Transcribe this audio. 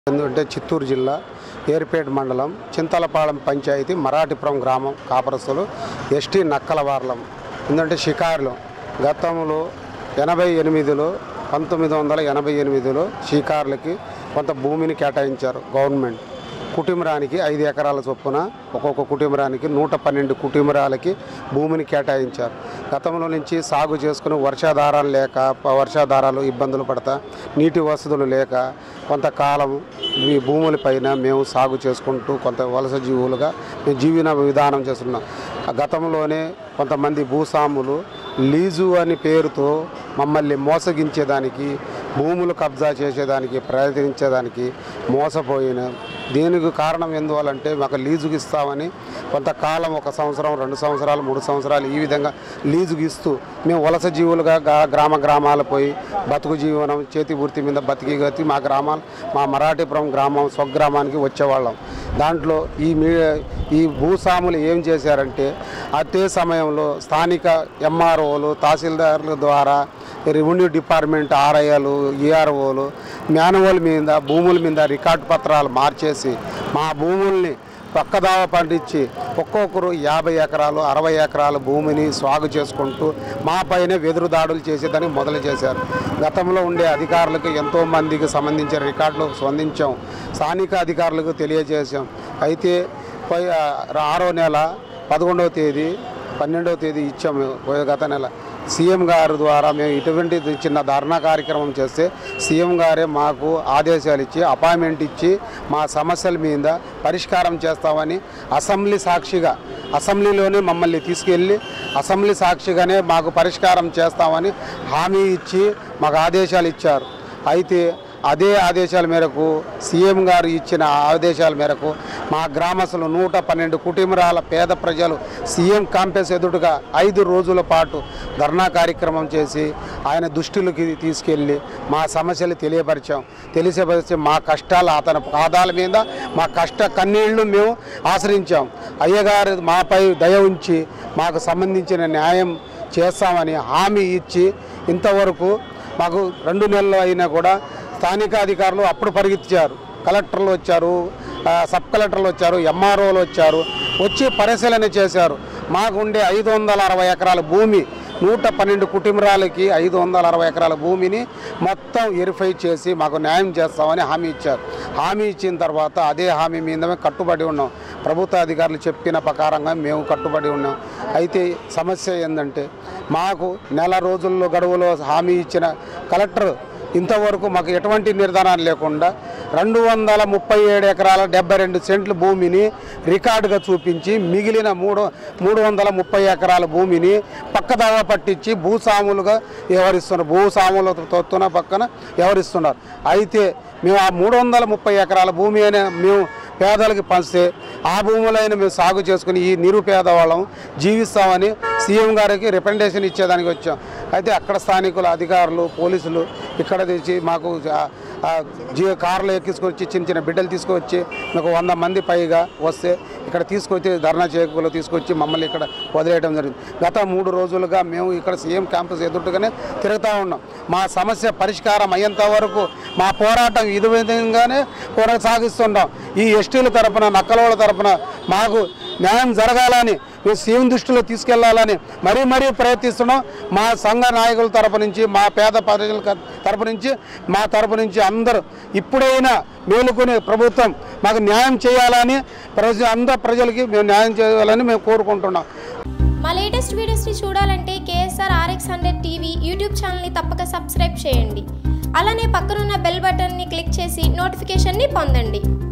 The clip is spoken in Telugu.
ఎందుకంటే చిత్తూరు జిల్లా ఏర్పేట మండలం చింతలపాలెం పంచాయతీ మరాఠీపురం గ్రామం కాపరస్తులు ఎస్టీ నక్కల వార్లం ఎందుకంటే షికారులు గతంలో ఎనభై ఎనిమిదిలో పంతొమ్మిది వందల ఎనభై ఎనిమిదిలో షికారులకి కొంత భూమిని కేటాయించారు గవర్నమెంట్ కుటుంబరానికి ఐదు ఎకరాల చొప్పున ఒక్కొక్క కుటుంబరానికి నూట పన్నెండు కుటుంబరాలకి భూమిని కేటాయించారు గతంలో నుంచి సాగు చేసుకుని వర్షాధారాలు లేక ప- వర్షాధారాలు ఇబ్బందులు పడతా నీటి వసతులు లేక కొంతకాలం ఈ భూములపైన మేము సాగు చేసుకుంటూ కొంత వలస జీవులుగా మేము జీవన విధానం చేస్తున్నాం ఆ గతంలోనే కొంతమంది భూస్వాములు లీజు అని పేరుతో మమ్మల్ని మోసగించేదానికి భూములు కబ్జా చేసేదానికి ప్రయత్నించేదానికి మోసపోయిన దీనికి కారణం ఎందువల్లంటే మాకు లీజుకి ఇస్తామని కొంతకాలం ఒక సంవత్సరం రెండు సంవత్సరాలు మూడు సంవత్సరాలు ఈ విధంగా లీజుకి ఇస్తూ మేము వలస జీవులుగా గా- గ్రామ గ్రామాలు పోయి బతుకు జీవనం చేతి వృత్తి మీద బతికి గతి మా గ్రామాలు మా మరాఠీపురం గ్రామం స్వగ్రామానికి వచ్చేవాళ్ళం దాంట్లో ఈ మీ ఈ భూస్వాములు ఏం చేశారంటే అదే సమయంలో స్థానిక ఎంఆర్ఓలు తహసీల్దారుల ద్వారా రెవెన్యూ డిపార్ట్మెంట్ ఆర్ఐలు ఈఆర్ఓలు మాన్యువల్ మీద భూముల మీద రికార్డు పత్రాలు మార్చేసి మా భూముల్ని పక్కదావ పండించి ఒక్కొక్కరు యాభై ఎకరాలు అరవై ఎకరాల భూమిని సాగు చేసుకుంటూ మా పైన వెదురు దాడులు చేసేదానికి మొదలు చేశారు గతంలో ఉండే అధికారులకు ఎంతో మందికి సంబంధించిన రికార్డులు స్పందించాం స్థానిక అధికారులకు తెలియజేశాం అయితే పై ఆరో నెల పదకొండవ తేదీ పన్నెండవ తేదీ ఇచ్చాము పోయే గత నెల సీఎం గారి ద్వారా మేము ఇటువంటి చిన్న ధర్నా కార్యక్రమం చేస్తే సీఎం గారే మాకు ఆదేశాలు ఇచ్చి అపాయింట్మెంట్ ఇచ్చి మా సమస్యల మీద పరిష్కారం చేస్తామని అసెంబ్లీ సాక్షిగా అసెంబ్లీలోనే మమ్మల్ని తీసుకెళ్ళి అసెంబ్లీ సాక్షిగానే మాకు పరిష్కారం చేస్తామని హామీ ఇచ్చి మాకు ఆదేశాలు ఇచ్చారు అయితే అదే ఆదేశాల మేరకు సీఎం గారు ఇచ్చిన ఆదేశాల మేరకు మా గ్రామస్తులు నూట పన్నెండు కుటుంబాల పేద ప్రజలు సీఎం కాంప్లెక్స్ ఎదురుగా ఐదు రోజుల పాటు ధర్నా కార్యక్రమం చేసి ఆయన దృష్టిలోకి తీసుకెళ్ళి మా సమస్యలు తెలియపరిచాం తెలియపరిచి మా కష్టాలు అతని పాదాల మీద మా కష్ట కన్నీళ్లు మేము ఆశ్రయించాం అయ్యగారు మాపై దయ ఉంచి మాకు సంబంధించిన న్యాయం చేస్తామని హామీ ఇచ్చి ఇంతవరకు మాకు రెండు నెలలు అయినా కూడా స్థానిక అధికారులు అప్పుడు పరిగెత్తారు కలెక్టర్లు వచ్చారు ఆ, సబ్ కలెక్టర్లు వచ్చారు ఎంఆర్ఓలు వచ్చారు వచ్చి పరిశీలన చేశారు మాకు ఉండే ఐదు వందల అరవై ఎకరాల భూమి నూట పన్నెండు కుటుంబాలకి ఐదు వందల అరవై ఎకరాల భూమిని మొత్తం వెరిఫై చేసి మాకు న్యాయం చేస్తామని హామీ ఇచ్చారు హామీ ఇచ్చిన తర్వాత అదే హామీ మీద కట్టుబడి ఉన్నాం ప్రభుత్వ అధికారులు చెప్పిన ప్రకారంగా మేము కట్టుబడి ఉన్నాం అయితే సమస్య ఏంటంటే మాకు నెల రోజుల్లో గడువులో హామీ ఇచ్చిన కలెక్టర్ ఇంతవరకు మాకు ఎటువంటి నిర్ధారణ లేకుండా రెండు వందల ముప్పై ఏడు ఎకరాల డెబ్బై రెండు సెంట్ల భూమిని రికార్డుగా చూపించి మిగిలిన మూడు మూడు వందల ముప్పై ఎకరాల భూమిని పక్కదాగా పట్టించి భూస్వాములుగా వ్యవహరిస్తున్నారు భూస్వాముల తొత్తున పక్కన వ్యవహరిస్తున్నారు అయితే మేము ఆ మూడు వందల ముప్పై ఎకరాల భూమి అనే మేము పేదలకు పంచితే ఆ భూములైన మేము సాగు చేసుకుని ఈ నిరుపేద వాళ్ళం జీవిస్తామని సీఎం గారికి రికమెండేషన్ ఇచ్చేదానికి వచ్చాం అయితే అక్కడ స్థానికుల అధికారులు పోలీసులు ఇక్కడ తెచ్చి మాకు ఆ- ఆ జీ కార్లు ఎక్కించుకొచ్చి చిన్న చిన్న బిడ్డలు తీసుకొచ్చి మాకు వంద మంది పైగా వస్తే ఇక్కడ తీసుకొచ్చి ధర్నా చేయకులు తీసుకొచ్చి మమ్మల్ని ఇక్కడ వదిలేయడం జరిగింది గత మూడు రోజులుగా మేము ఇక్కడ సీఎం క్యాంపస్ ఎదురుగానే తిరుగుతూ ఉన్నాం మా సమస్య పరిష్కారం అయ్యేంత వరకు మా పోరాటం ఇది విధంగానే కొనసాగిస్తున్నాం ఈ ఎస్టీల తరపున నక్కలోళ్ళ తరపున మాకు న్యాయం జరగాలని మేము సీఎం దృష్టిలో తీసుకెళ్లాలని మరీ మరీ ప్రయత్నిస్తున్నాం మా సంఘ నాయకుల తరపు నుంచి మా పేద ప్రజల క- తరపు నుంచి మా తరపు నుంచి అందరూ ఇప్పుడైనా మేలుకొని ప్రభుత్వం మాకు న్యాయం చేయాలని ప్రజ అందరు ప్రజలకి మేము న్యాయం చేయాలని మేము కోరుకుంటున్నాం మా లేటెస్ట్ వీడియోస్ని చూడాలంటే KSR RX hundred TV YouTube ఛానల్ని తప్పక సబ్స్క్రైబ్ చేయండి అలానే పక్కనున్న బెల్ బటన్ని క్లిక్ చేసి నోటిఫికేషన్ని పొందండి